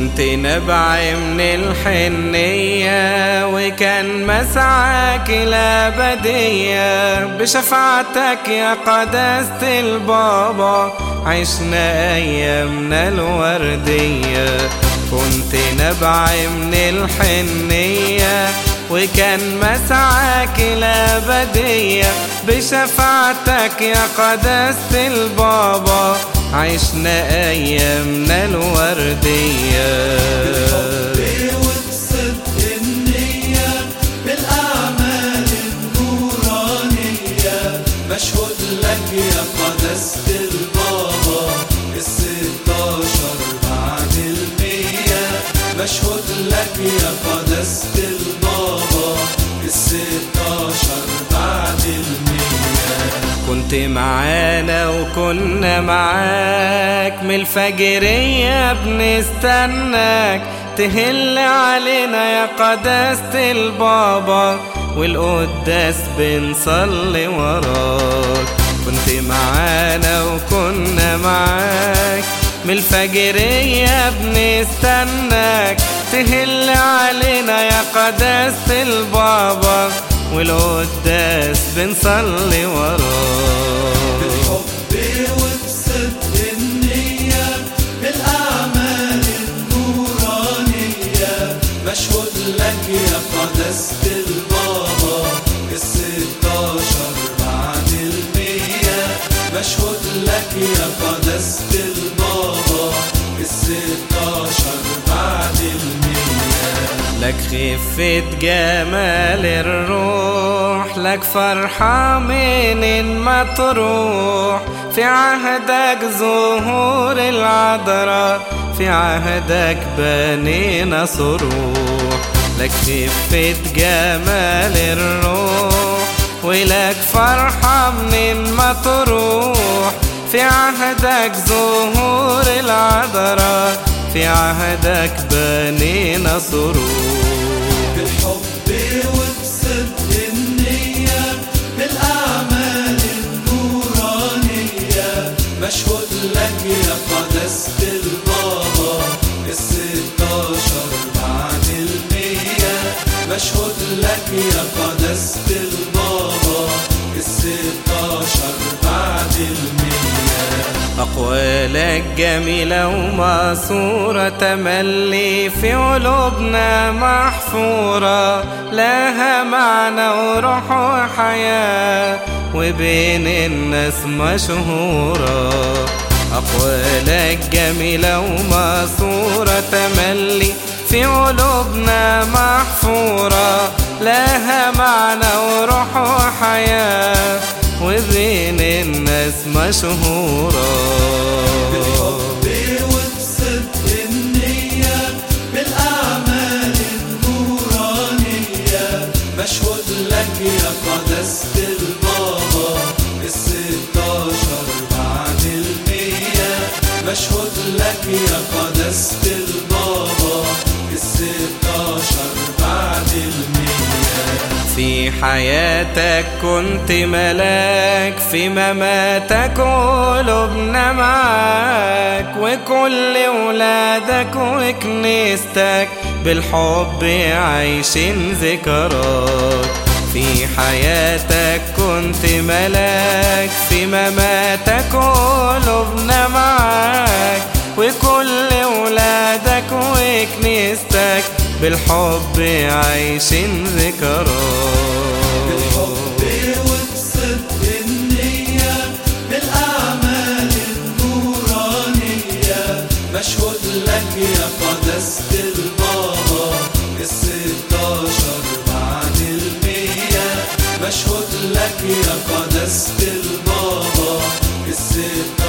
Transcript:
كنت نبع من الحنية وكان مسعاك الأبدية بشفاعتك يا قداسة البابا عشنا أيامنا الوردية كنت نبع من الحنية وكان مسعاك الأبدية بشفاعتك يا قداسة البابا عشنا أيامنا الوردية بالحب وبصدق النية بالأعمال النورانية مشهود لك يا قداسة البابا الستاشر بعد المية مشهود لك يا قداسة البابا الستاشر بعد المية كنت معانا وكنا معاك من الفجرية بنستناك تهل علينا يا قداسة البابا والقداس بنصلي وراك كنت معانا وكنا معاك من الفجرية بنستناك تهل علينا يا قداسة البابا والقداس بنصلي وراك بالحب وبصدق النية بالأعمال النورانية مشهود لك يا قداسة البابا الستاشر بعد المية مشهود لك يا قداسة البابا الستاشر بعد المية لك خفة جمال الروح لك فرحة من ما تروح في عهدك ظهور العذراء في عهدك بنينا صروح لك خفة جمال الروح ولك فرحة من ما تروح في عهدك ظهور العذراء في عهدك بنينا صروح بالحب وبصدق النية بالأعمال النورانية مشهود لك يا قداسة البابا الستاشر بعد المية مشهود لك يا قداسة البابا الستاشر بعد المية أقوالك جميلة وماسورة تملي في قلوبنا محفورة لها معنى وروح وحياة وبين الناس مشهورة أقوالك جميلة وماسورة تملي في قلوبنا محفورة لها معنى وروح وحياة وبين الناس مشهورة بالحب وبصدق النية بالأعمال النورانية مشهود لك يا قداسة البابا الستاشر بعد المية مشهود لك يا قداسة البابا الستاشر بعد المية في حياتك كنت ملاك في مماتك قلوبنا معاك وكل ولادك وكنيستك بالحب عايشين ذكراك في حياتك كنت ملاك في مماتك قلوبنا معاك وكل ولادك وكنيستك بالحب عايشين ذكراك بالحب وبصدق النية بالأعمال النورانية مشهود لك يا قداسة البابا الستاشر بعد المية مشهود لك يا قداسة البابا الستاشر